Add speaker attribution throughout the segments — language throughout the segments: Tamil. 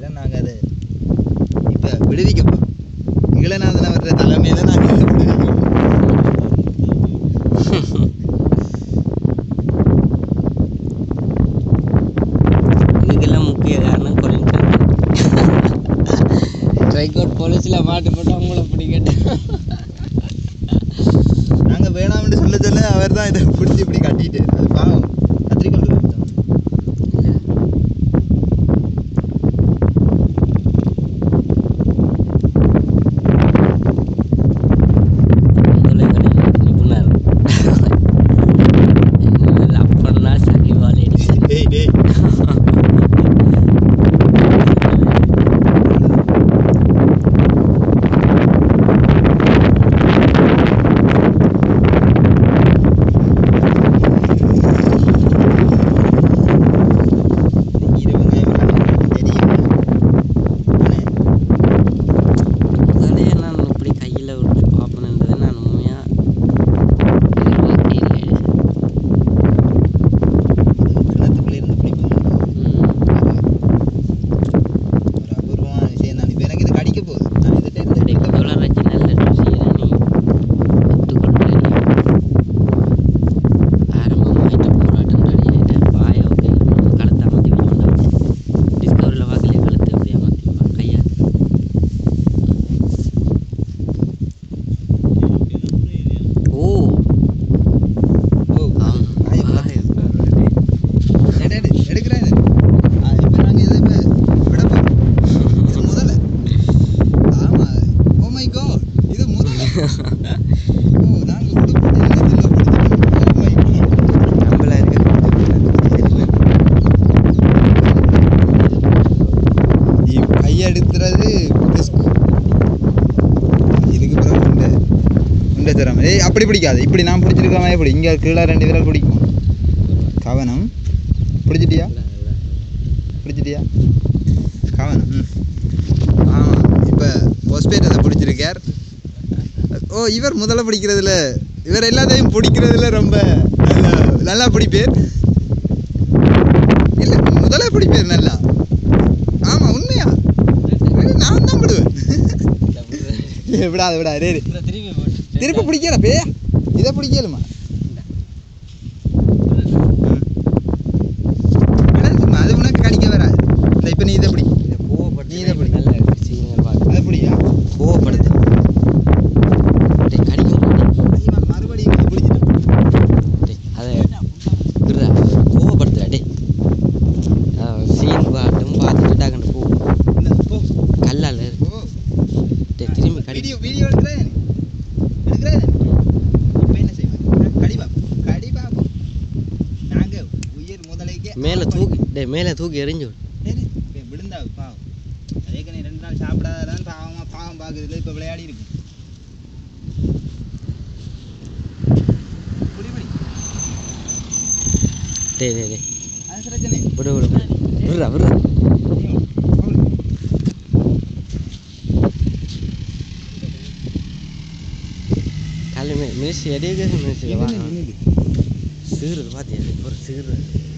Speaker 1: நினைக்கிறேன் நாங்கள் அதை இப்போ விடுவிக்கப்போம் இளநாதன் அவருடைய தலைமையில் நாங்கள் இதை விடுவிக்கப்போம்
Speaker 2: இதுக்கெல்லாம் முக்கிய காரணம் கொலின் ட்ரைகோட் போலீஸில் மாட்டு போட்டு அவங்கள பிடிக்கட்டும்
Speaker 1: நாங்கள் வேணாம்னு சொல்ல சொல்ல அவர் தான் இதை பிடிச்சி இப்படி கட்டிட்டு அது பாவம் கத்திரிக்கொண்டு போயிட்டான்.
Speaker 2: முதலைகளில் நிபுணர் என்ன அப்பன்னா சகிவால் அடிச்சு
Speaker 1: டேய் டேய் ஈர வெங்காயம் தெரியும்
Speaker 2: முதலே நான் இப்படி கையில் விட்டு பார்ப்பேன்ன்றது நான் உண்மையாக எதிர்பார்க்கவே இல்லை
Speaker 1: கிணத்துக்குள்ளே இருந்து பிடிப்பாங்க ஒரு அபூர்வமான விஷயம் தான் இப்போ எனக்கு இது கடிக்க போகுது நான் இதுகிட்ட இருந்து
Speaker 2: இன்றைக்கு டாலர் வச்சு நல்ல ருசியை நீ ஒத்துக்கொள்ள ஆரம்பமாயிட்ட போராட்டம் தடையாயிட்ட வாய ஓகே கழுத்தை அமர்த்தி வைக்கணும் டிஸ்கவரியில் வாக்கிலே கழுத்தை அப்படியே அமர்த்தி வைப்பான் கையா ஓ
Speaker 1: ஓ
Speaker 2: ஆம்
Speaker 1: வாயை
Speaker 2: வாய
Speaker 1: எடு, எடு, எடுக்கிறேன் இது. ஆ, இப்ப நாங்க இதை இப்ப விட போறோம். இது முதல்ல. ஆமா. Oh my God. இது முதல்ல. ஓ, நாங்க உடுப்பு எண்ணத்துல பிடிச்சிட்டோம். Oh my God.
Speaker 2: கம்பளா இருக்கு
Speaker 1: இ- கையெடுத்துறது risk. இதுக்கு பிறகு உண்டை உண்டை தராம ஏய் அப்படி பிடிக்காது இப்படி நான் பிடிச்சிருக்காம எப்படி இங்க கீழே ரெண்டு விரல் பிடிக்கும் கவனம் பிடிச்சிட்டியா பிடிச்சிட்டியா கவனம் ம் ஆமாம் இப்போ போஸ்ட்பேட் அதை பிடிச்சிருக்கார் ஓ இவர் முதல்ல பிடிக்கிறதுல இவர் எல்லாத்தையும் பிடிக்கிறதுல ரொம்ப நல்லா நல்லா பிடிப்பேர் இல்லை முதல்ல பிடிப்பேர் நல்லா ஆமாம் உண்மையா ஏய், நான் தான் விடுவேன் ஏய், விடாத விடாத டேய், டேய்.
Speaker 2: திருப்பி போட்டு
Speaker 1: திருப்பி பிடிக்கல பே இதை பிடிக்கலுமா சும்மா அது உனக்கு கடிக்க வராது இந்த இப்போ நீ இதை பிடி
Speaker 2: இதை கோவப்பட்டு
Speaker 1: நீ இதை பிடி.
Speaker 2: நல்ல சிக்னல் பார்க்க
Speaker 1: அதை பிடியா
Speaker 2: கோவப்படுது டேய், கடிக்க மாட்டேன்
Speaker 1: மறுபடியும் இதை பிடிச்சிட்டேன்
Speaker 2: டேய், அதை விடுறா கோவப்படுத்துடா டே சீன் பாட்டும் பார்த்துட்டு டக்குன்னு போ
Speaker 1: இந்த போ
Speaker 2: கல்லால் இருக்கு
Speaker 1: போ
Speaker 2: டேய், திரும்பி கடி
Speaker 1: வீடியோ வீடியோ எடுக்கிறேன் எடுக்கிறேன் இப்போ என்ன செய்வேன் கடிபா கடிபா நாங்க உயிர் முதலைக்கு
Speaker 2: மேலே தூக்கி டேய் மேலே தூக்கி எறிஞ்சு விடு.
Speaker 1: டேய், டேய், இப்ப விழுந்தா பாவம் ஏற்கனவே ரெண்டு நாள் சாப்பிடாதான் பாவமா பாவம் பார்க்குறதுல இப்போ விளையாடி இருக்கு புடி புடி
Speaker 2: டேய் டேய் டேய்
Speaker 1: அது பிரச்சனை
Speaker 2: விடு விடு விடுறா விடுறா காலை மே மினிஸ்ட்ரி எடியே மினிஸ்ட்ரி வா சீருது பார்த்தியா ஒரு சீரு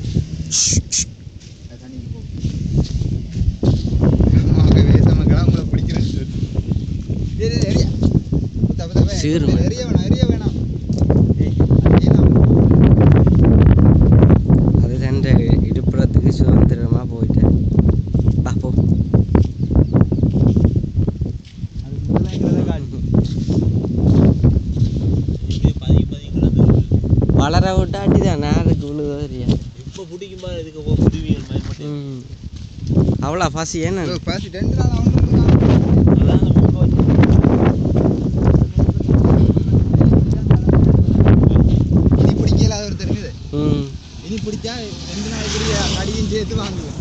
Speaker 2: சீரு மண். அது தண்டை இடுப்புறத்துக்கு சுதந்திரமா போயிட்டேன் வா போ வளர விட்டா அடிதான் நேருக்கு விழுதோ தெரியாது
Speaker 3: இப்போ பிடிக்கும் பாரு இதுக்கு போ பிடிவீங்க பயப்பட்டு
Speaker 2: ம் அவ்வளோ பசி என்ன
Speaker 3: அதான் அந்த மூக்க வச்சு
Speaker 1: இனி பிடிக்கல அது ஒரு தெரியுது
Speaker 2: ம்
Speaker 1: இனி பிடிச்சா ரெண்டு நாளைக்குரிய கடியும் சேர்த்து வாங்குவேன்